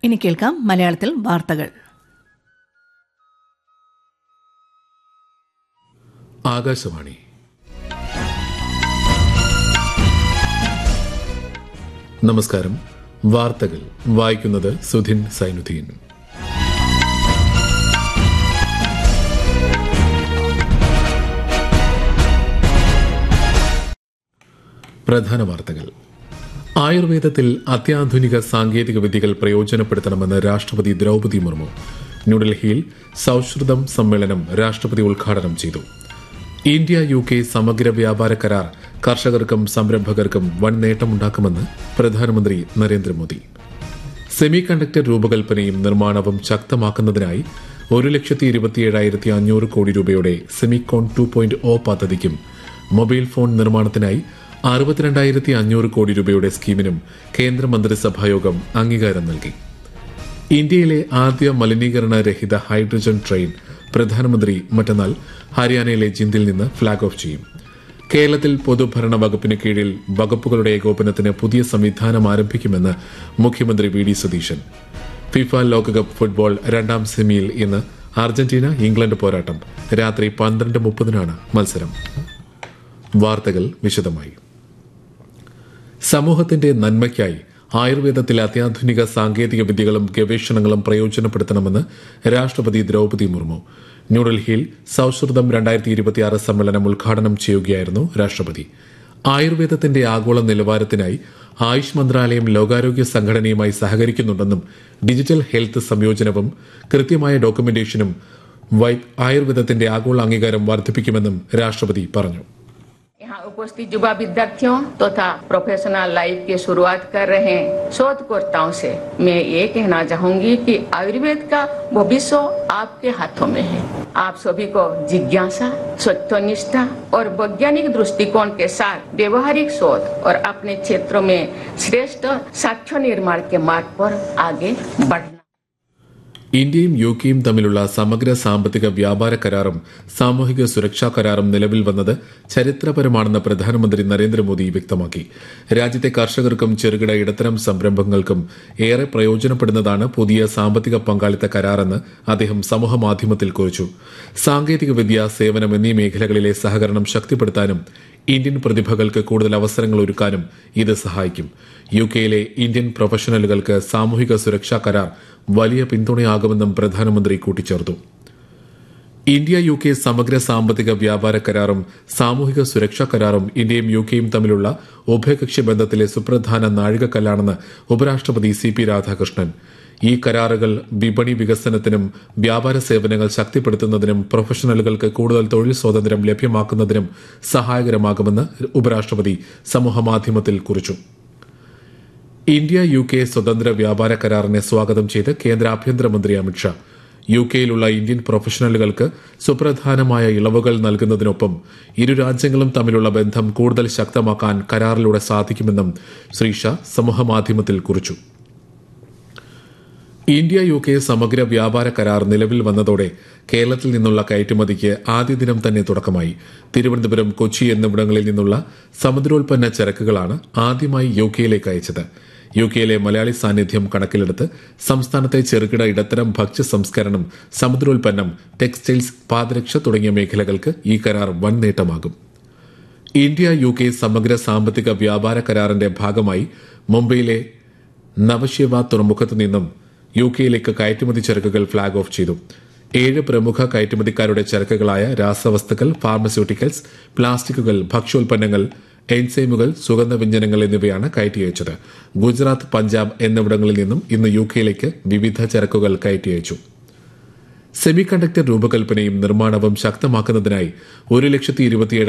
ഇനി കേൾക്കാം മലയാളത്തിൽ വാർത്തകൾ ആകാശവാണി നമസ്കാരം വാർത്തകൾ വായിക്കുന്നത് സുധിൻ സൈനുദ്ദീൻ പ്രധാന വാർത്തകൾ ആയുർവേദത്തിൽ അത്യാധുനിക സാങ്കേതിക വിദ്യകൾ പ്രയോജനപ്പെടുത്തണമെന്ന് രാഷ്ട്രപതി ദ്രൗപതി മുർമു ന്യൂഡൽഹിയിൽ സൌഹൃദം സമ്മേളനം രാഷ്ട്രപതി ഉദ്ഘാടനം ചെയ്തു ഇന്ത്യ യു കെ സമഗ്ര വ്യാപാര കരാർ കർഷകർക്കും സംരംഭകർക്കും വൻ നേട്ടമുണ്ടാക്കുമെന്ന് പ്രധാനമന്ത്രി നരേന്ദ്രമോദി സെമി കണ്ടക്ടർ രൂപകൽപ്പനയും നിർമ്മാണവും ശക്തമാക്കുന്നതിനായി ഒരു ലക്ഷത്തി ഇരുപത്തിയേഴായിരത്തി അഞ്ഞൂറ് കോടി രൂപയുടെ സെമികോൺ ടു പോയിന്റ് ഒ പദ്ധതിക്കും മൊബൈൽ ഫോൺ നിർമ്മാണത്തിനായി അറുപത്തിരണ്ടായിരത്തി അഞ്ഞൂറ് കോടി രൂപയുടെ സ്കീമിനും കേന്ദ്ര മന്ത്രിസഭായോഗം അംഗീകാരം നൽകി ഇന്ത്യയിലെ ആദ്യ മലിനീകരണ രഹിത ഹൈഡ്രജൻ ട്രെയിൻ പ്രധാനമന്ത്രി മറ്റന്നാൾ ഹരിയാനയിലെ ജിന്ദിൽ നിന്ന് ഫ്ളാഗ് ഓഫ് ചെയ്യും കേരളത്തിൽ പൊതുഭരണ വകുപ്പിന് കീഴിൽ വകുപ്പുകളുടെ ഏകോപനത്തിന് പുതിയ സംവിധാനം ആരംഭിക്കുമെന്ന് മുഖ്യമന്ത്രി വി ഡി സതീശൻ ഫിഫ ലോകകപ്പ് ഫുട്ബോൾ രണ്ടാം സെമിയിൽ ഇന്ന് അർജന്റീന ഇംഗ്ലണ്ട് പോരാട്ടം രാത്രി പന്ത്രണ്ട് മുപ്പതിനാണ് മത്സരം വാർത്തകൾ വിശദമായി സമൂഹത്തിന്റെ നന്മയ്ക്കായി ആയുർവേദത്തിൽ അത്യാധുനിക സാങ്കേതിക വിദ്യകളും ഗവേഷണങ്ങളും പ്രയോജനപ്പെടുത്തണമെന്ന് രാഷ്ട്രപതി ദ്രൌപതി മുർമു ന്യൂഡൽഹിയിൽ സൌഹൃദം രണ്ടായിരത്തി ഇരുപത്തിയാറ് സമ്മേളനം ഉദ്ഘാടനം ചെയ്യുകയായിരുന്നു രാഷ്ട്രപതി ആയുർവേദത്തിന്റെ ആഗോള നിലവാരത്തിനായി ആയുഷ് മന്ത്രാലയം ലോകാരോഗ്യ സംഘടനയുമായി സഹകരിക്കുന്നുണ്ടെന്നും ഡിജിറ്റൽ ഹെൽത്ത് സംയോജനവും കൃത്യമായ ഡോക്യുമെന്റേഷനും ആയുർവേദത്തിന്റെ ആഗോള അംഗീകാരം വർദ്ധിപ്പിക്കുമെന്നും രാഷ്ട്രപതി പറഞ്ഞു यहाँ उपस्थित युवा विद्यार्थियों तथा प्रोफेशनल लाइफ की शुरुआत कर रहे शोधकर्ताओं से मैं ये कहना चाहूंगी कि आयुर्वेद का भविष्य आपके हाथों में है आप सभी को जिज्ञासा सत्यनिष्ठा और वैज्ञानिक दृष्टिकोण के साथ व्यवहारिक शोध और अपने क्षेत्रों में श्रेष्ठ साक्ष्य निर्माण के मार्ग पर आगे बढ़ना ഇന്ത്യയും യു കെയും തമ്മിലുള്ള സമഗ്ര സാമ്പത്തിക വ്യാപാര കരാറും സാമൂഹിക സുരക്ഷാ കരാറും നിലവിൽ വന്നത് ചരിത്രപരമാണെന്ന് പ്രധാനമന്ത്രി നരേന്ദ്രമോദി വ്യക്തമാക്കി രാജ്യത്തെ കർഷകർക്കും ചെറുകിട ഇടത്തരം സംരംഭങ്ങൾക്കും ഏറെ പ്രയോജനപ്പെടുന്നതാണ് പുതിയ സാമ്പത്തിക പങ്കാളിത്ത കരാറെന്ന് അദ്ദേഹം സമൂഹമാധ്യമത്തിൽ കുറിച്ചു സാങ്കേതികവിദ്യ സേവനം എന്നീ മേഖലകളിലെ സഹകരണം ശക്തിപ്പെടുത്താനും ഇന്ത്യൻ പ്രതിഭകൾക്ക് കൂടുതൽ അവസരങ്ങൾ ഒരുക്കാനും ഇത് സഹായിക്കും യു കെയിലെ ഇന്ത്യൻ പ്രൊഫഷണലുകൾക്ക് സാമൂഹിക സുരക്ഷാ കരാർ വലിയ പിന്തുണയാകുമെന്നും പ്രധാനമന്ത്രി കൂട്ടിച്ചേർത്തു ഇന്ത്യ യു കെ സമഗ്ര സാമ്പത്തിക വ്യാപാര കരാറും സാമൂഹിക സുരക്ഷാ കരാറും ഇന്ത്യയും യു കെയും തമ്മിലുള്ള ഉഭയകക്ഷി ബന്ധത്തിലെ സുപ്രധാന നാഴികക്കല്ലാണെന്ന് ഉപരാഷ്ട്രപതി സി പി രാധാകൃഷ്ണൻ ഈ കരാറുകൾ വിപണി വികസനത്തിനും വ്യാപാര സേവനങ്ങൾ ശക്തിപ്പെടുത്തുന്നതിനും പ്രൊഫഷണലുകൾക്ക് കൂടുതൽ തൊഴിൽ സ്വാതന്ത്ര്യം ലഭ്യമാക്കുന്നതിനും സഹായകരമാകുമെന്ന് ഉപരാഷ്ട്രപതി സമൂഹമാധ്യമത്തിൽ കുറിച്ചു ഇന്ത്യ യു കെ സ്വതന്ത്ര വ്യാപാര കരാറിനെ സ്വാഗതം ചെയ്ത് കേന്ദ്ര ആഭ്യന്തരമന്ത്രി അമിത്ഷാ യു കെയിലുള്ള ഇന്ത്യൻ പ്രൊഫഷണലുകൾക്ക് സുപ്രധാനമായ ഇളവുകൾ നൽകുന്നതിനൊപ്പം ഇരു രാജ്യങ്ങളും തമ്മിലുള്ള ബന്ധം കൂടുതൽ ശക്തമാക്കാൻ കരാറിലൂടെ സാധിക്കുമെന്നും ശ്രീ ഷാ സമൂഹമാധ്യമത്തിൽ കുറിച്ചു ഇന്ത്യ യു കെ സമഗ്ര വ്യാപാര കരാർ നിലവിൽ വന്നതോടെ കേരളത്തിൽ നിന്നുള്ള കയറ്റുമതിക്ക് ആദ്യ ദിനം തന്നെ തുടക്കമായി തിരുവനന്തപുരം കൊച്ചി എന്നിവിടങ്ങളിൽ നിന്നുള്ള സമുദ്രോൽപ്പന്ന ചരക്കുകളാണ് ആദ്യമായി യു കെയിലേക്ക് അയച്ചത് യു കെയിലെ മലയാളി സാന്നിധ്യം കണക്കിലെടുത്ത് സംസ്ഥാനത്തെ ചെറുകിട ഇടത്തരം ഭക്ഷ്യ സംസ്കരണം സമുദ്രോൽപ്പന്നം ടെക്സ്റ്റൈൽസ് പാദരക്ഷ തുടങ്ങിയ മേഖലകൾക്ക് ഈ കരാർ വൻ നേട്ടമാകും ഇന്ത്യ യു കെ സമഗ്ര സാമ്പത്തിക വ്യാപാര കരാറിന്റെ ഭാഗമായി മുംബൈയിലെ നവശിവ തുറമുഖത്ത് നിന്നും യു കെയിലേക്ക് കയറ്റുമതി ചരക്കുകൾ ഫ്ളാഗ് ഓഫ് ചെയ്തു ഏഴ് പ്രമുഖ കയറ്റുമതിക്കാരുടെ ചരക്കുകളായ രാസവസ്തുക്കൾ ഫാർമസ്യൂട്ടിക്കൽസ് പ്ലാസ്റ്റിക്കുകൾ ഭക്ഷ്യോൽപ്പന്നങ്ങൾ എൻസൈമുകൾ സുഗന്ധവ്യഞ്ജനങ്ങൾ എന്നിവയാണ് കയറ്റി അയച്ചത് ഗുജറാത്ത് പഞ്ചാബ് എന്നിവിടങ്ങളിൽ നിന്നും ഇന്ന് യു കെയിലേക്ക് വിവിധ ചരക്കുകൾ കയറ്റി അയച്ചു സെമി കണ്ടക്ടർ രൂപകൽപ്പനയും നിർമ്മാണവും ശക്തമാക്കുന്നതിനായി ഒരു ലക്ഷത്തി ഇരുപത്തിയേഴ്